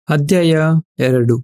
ಅಧ್ಯಾಯ ಎರಡು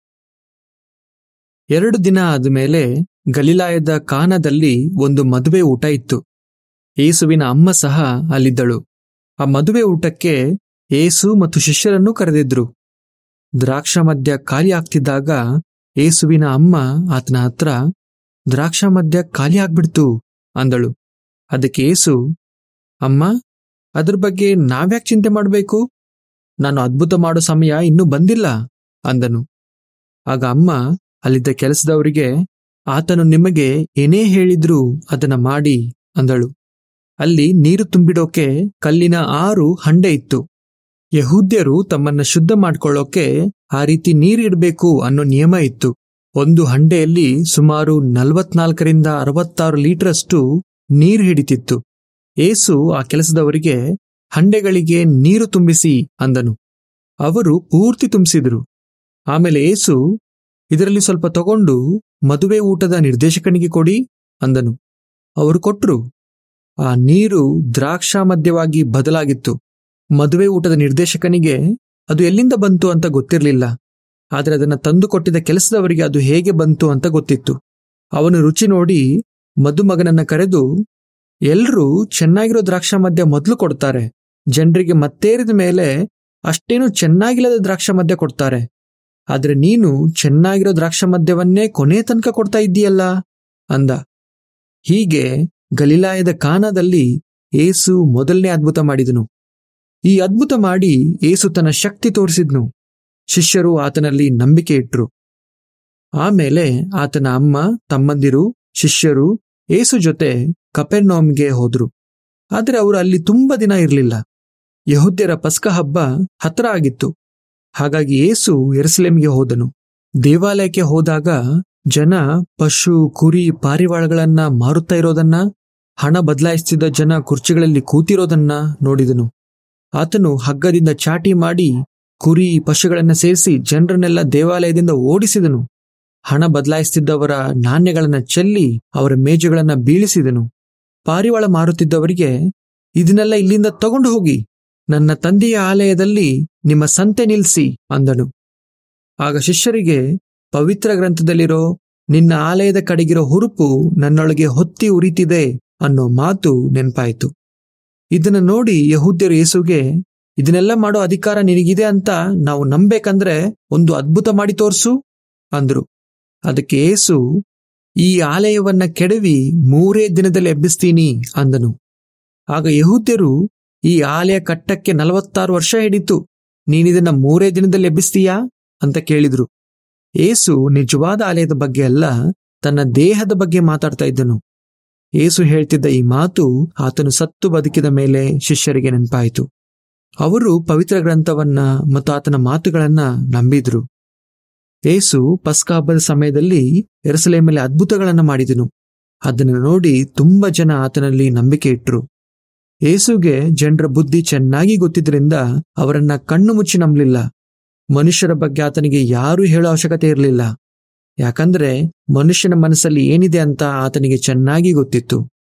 ಎರಡು ದಿನ ಆದಮೇಲೆ ಗಲಿಲಾಯದ ಕಾನದಲ್ಲಿ ಒಂದು ಮದುವೆ ಊಟ ಇತ್ತು ಏಸುವಿನ ಅಮ್ಮ ಸಹ ಅಲ್ಲಿದ್ದಳು ಆ ಮದುವೆ ಊಟಕ್ಕೆ ಏಸು ಮತ್ತು ಶಿಷ್ಯರನ್ನೂ ಕರೆದಿದ್ರು ದ್ರಾಕ್ಷ ಮದ್ಯ ಖಾಲಿ ಆಗ್ತಿದ್ದಾಗ ಏಸುವಿನ ಅಮ್ಮ ಆತನ ಹತ್ರ ದ್ರಾಕ್ಷ ಮದ್ಯ ಖಾಲಿ ಆಗ್ಬಿಡ್ತು ಅಂದಳು ಅದಕ್ಕೆ ಏಸು ಅಮ್ಮ ಅದ್ರ ಬಗ್ಗೆ ನಾವ್ಯಾಕೆ ಚಿಂತೆ ಮಾಡಬೇಕು ನಾನು ಅದ್ಭುತ ಮಾಡೋ ಸಮಯ ಇನ್ನೂ ಬಂದಿಲ್ಲ ಅಂದನು ಆಗ ಅಮ್ಮ ಅಲ್ಲಿದ್ದ ಕೆಲಸದವರಿಗೆ ಆತನು ನಿಮಗೆ ಏನೇ ಹೇಳಿದ್ರೂ ಅದನ್ನ ಮಾಡಿ ಅಂದಳು ಅಲ್ಲಿ ನೀರು ತುಂಬಿಡೋಕೆ ಕಲ್ಲಿನ ಆರು ಹಂಡೆ ಇತ್ತು ಯಹೂದ್ಯರು ತಮ್ಮನ್ನ ಶುದ್ಧ ಮಾಡ್ಕೊಳ್ಳೋಕೆ ಆ ರೀತಿ ನೀರಿಡಬೇಕು ಅನ್ನೋ ನಿಯಮ ಇತ್ತು ಒಂದು ಹಂಡೆಯಲ್ಲಿ ಸುಮಾರು ನಲವತ್ನಾಲ್ಕರಿಂದ ಅರವತ್ತಾರು ಲೀಟರಷ್ಟು ನೀರು ಹಿಡಿತಿತ್ತು ಏಸು ಆ ಕೆಲಸದವರಿಗೆ ಹಂಡೆಗಳಿಗೆ ನೀರು ತುಂಬಿಸಿ ಅಂದನು ಅವರು ಪೂರ್ತಿ ತುಂಬಿಸಿದ್ರು ಆಮೇಲೆ ಏಸು ಇದರಲ್ಲಿ ಸ್ವಲ್ಪ ತಗೊಂಡು ಮದುವೆ ಊಟದ ನಿರ್ದೇಶಕನಿಗೆ ಕೊಡಿ ಅಂದನು ಅವರು ಕೊಟ್ರು ಆ ನೀರು ದ್ರಾಕ್ಷಾ ಮಧ್ಯವಾಗಿ ಬದಲಾಗಿತ್ತು ಮದುವೆ ಊಟದ ನಿರ್ದೇಶಕನಿಗೆ ಅದು ಎಲ್ಲಿಂದ ಬಂತು ಅಂತ ಗೊತ್ತಿರಲಿಲ್ಲ ಆದರೆ ಅದನ್ನ ತಂದು ಕೊಟ್ಟಿದ್ದ ಕೆಲಸದವರಿಗೆ ಅದು ಹೇಗೆ ಬಂತು ಅಂತ ಗೊತ್ತಿತ್ತು ಅವನು ರುಚಿ ನೋಡಿ ಮದುಮಗನನ್ನ ಕರೆದು ಎಲ್ರೂ ಚೆನ್ನಾಗಿರೋ ದ್ರಾಕ್ಷ ಮದ್ಯ ಮೊದಲು ಕೊಡ್ತಾರೆ ಜನರಿಗೆ ಮತ್ತೇರಿದ ಮೇಲೆ ಅಷ್ಟೇನು ಚೆನ್ನಾಗಿಲ್ಲದ ದ್ರಾಕ್ಷ ಮದ್ಯ ಕೊಡ್ತಾರೆ ಆದ್ರೆ ನೀನು ಚೆನ್ನಾಗಿರೋ ದ್ರಾಕ್ಷ ಮದ್ಯವನ್ನೇ ಕೊನೆ ತನಕ ಕೊಡ್ತಾ ಇದ್ದೀಯಲ್ಲ ಅಂದ ಹೀಗೆ ಗಲಿಲಾಯದ ಕಾನದಲ್ಲಿ ಏಸು ಮೊದಲನೇ ಅದ್ಭುತ ಮಾಡಿದನು ಈ ಅದ್ಭುತ ಮಾಡಿ ಏಸು ತನ್ನ ಶಕ್ತಿ ತೋರಿಸಿದ್ನು ಶಿಷ್ಯರು ಆತನಲ್ಲಿ ನಂಬಿಕೆ ಇಟ್ರು ಆಮೇಲೆ ಆತನ ಅಮ್ಮ ತಮ್ಮಂದಿರು ಶಿಷ್ಯರು ಏಸು ಜೊತೆ ಕಪೆರ್ನೋಮ್ಗೆ ಹೋದ್ರು ಆದರೆ ಅವರು ಅಲ್ಲಿ ತುಂಬಾ ದಿನ ಇರಲಿಲ್ಲ ಯಹುದ್ಯರ ಪಸ್ಕ ಹಬ್ಬ ಹತ್ರ ಆಗಿತ್ತು ಹಾಗಾಗಿ ಏಸು ಎರುಸಲೇಮ್ಗೆ ಹೋದನು ದೇವಾಲಯಕ್ಕೆ ಹೋದಾಗ ಜನ ಪಶು ಕುರಿ ಪಾರಿವಾಳಗಳನ್ನ ಮಾರುತ್ತಾ ಇರೋದನ್ನ ಹಣ ಬದಲಾಯಿಸ್ತಿದ್ದ ಜನ ಕುರ್ಚಿಗಳಲ್ಲಿ ಕೂತಿರೋದನ್ನ ನೋಡಿದನು ಆತನು ಹಗ್ಗದಿಂದ ಚಾಟಿ ಮಾಡಿ ಕುರಿ ಪಶುಗಳನ್ನ ಸೇರಿಸಿ ಜನರನ್ನೆಲ್ಲ ದೇವಾಲಯದಿಂದ ಓಡಿಸಿದನು ಹಣ ಬದಲಾಯಿಸ್ತಿದ್ದವರ ನಾಣ್ಯಗಳನ್ನ ಚೆಲ್ಲಿ ಅವರ ಮೇಜುಗಳನ್ನ ಬೀಳಿಸಿದನು ಪಾರಿವಾಳ ಮಾರುತ್ತಿದ್ದವರಿಗೆ ಇದನ್ನೆಲ್ಲ ಇಲ್ಲಿಂದ ತಗೊಂಡು ಹೋಗಿ ನನ್ನ ತಂದೆಯ ಆಲಯದಲ್ಲಿ ನಿಮ್ಮ ಸಂತೆ ನಿಲ್ಲಿಸಿ ಅಂದನು ಆಗ ಶಿಷ್ಯರಿಗೆ ಪವಿತ್ರ ಗ್ರಂಥದಲ್ಲಿರೋ ನಿನ್ನ ಆಲಯದ ಕಡೆಗಿರೋ ಹುರುಪು ನನ್ನೊಳಗೆ ಹೊತ್ತಿ ಉರಿತಿದೆ ಅನ್ನೋ ಮಾತು ನೆನಪಾಯಿತು ಇದನ್ನ ನೋಡಿ ಯಹೂದ್ಯರು ಯೇಸುಗೆ ಇದನ್ನೆಲ್ಲ ಮಾಡೋ ಅಧಿಕಾರ ನಿನಗಿದೆ ಅಂತ ನಾವು ನಂಬೇಕಂದ್ರೆ ಒಂದು ಅದ್ಭುತ ಮಾಡಿ ತೋರ್ಸು ಅಂದ್ರು ಅದಕ್ಕೆ ಏಸು ಈ ಆಲಯವನ್ನ ಕೆಡವಿ ಮೂರೇ ದಿನದಲ್ಲಿ ಎಬ್ಬಿಸ್ತೀನಿ ಅಂದನು ಆಗ ಯಹೂದ್ಯರು ಈ ಆಲಯ ಕಟ್ಟಕ್ಕೆ ನಲವತ್ತಾರು ವರ್ಷ ಹಿಡಿತು ನೀನಿದನ್ನ ಮೂರೇ ದಿನದಲ್ಲಿ ಎಬ್ಬಿಸ್ತೀಯಾ ಅಂತ ಕೇಳಿದ್ರು ಏಸು ನಿಜವಾದ ಆಲಯದ ಬಗ್ಗೆ ಅಲ್ಲ ತನ್ನ ದೇಹದ ಬಗ್ಗೆ ಮಾತಾಡ್ತಾ ಇದ್ದನು ಏಸು ಹೇಳ್ತಿದ್ದ ಈ ಮಾತು ಆತನು ಸತ್ತು ಬದುಕಿದ ಮೇಲೆ ಶಿಷ್ಯರಿಗೆ ನೆನಪಾಯಿತು ಅವರು ಪವಿತ್ರ ಗ್ರಂಥವನ್ನ ಮತ್ತು ಆತನ ಮಾತುಗಳನ್ನ ನಂಬಿದ್ರು ಏಸು ಪಸ್ಕ ಹಬ್ಬದ ಸಮಯದಲ್ಲಿ ಎರಸಲೇಮಲ್ಲಿ ಅದ್ಭುತಗಳನ್ನ ಮಾಡಿದನು ಅದನ್ನು ನೋಡಿ ತುಂಬಾ ಜನ ಆತನಲ್ಲಿ ನಂಬಿಕೆ ಇಟ್ರು ಏಸುಗೆ ಜನರ ಬುದ್ಧಿ ಚೆನ್ನಾಗಿ ಗೊತ್ತಿದ್ರಿಂದ ಅವರನ್ನ ಕಣ್ಣು ಮುಚ್ಚಿ ನಂಬಲಿಲ್ಲ ಮನುಷ್ಯರ ಬಗ್ಗೆ ಆತನಿಗೆ ಯಾರೂ ಹೇಳೋ ಅವಶ್ಯಕತೆ ಇರಲಿಲ್ಲ ಯಾಕಂದ್ರೆ ಮನುಷ್ಯನ ಮನಸ್ಸಲ್ಲಿ ಏನಿದೆ ಅಂತ ಆತನಿಗೆ ಚೆನ್ನಾಗಿ ಗೊತ್ತಿತ್ತು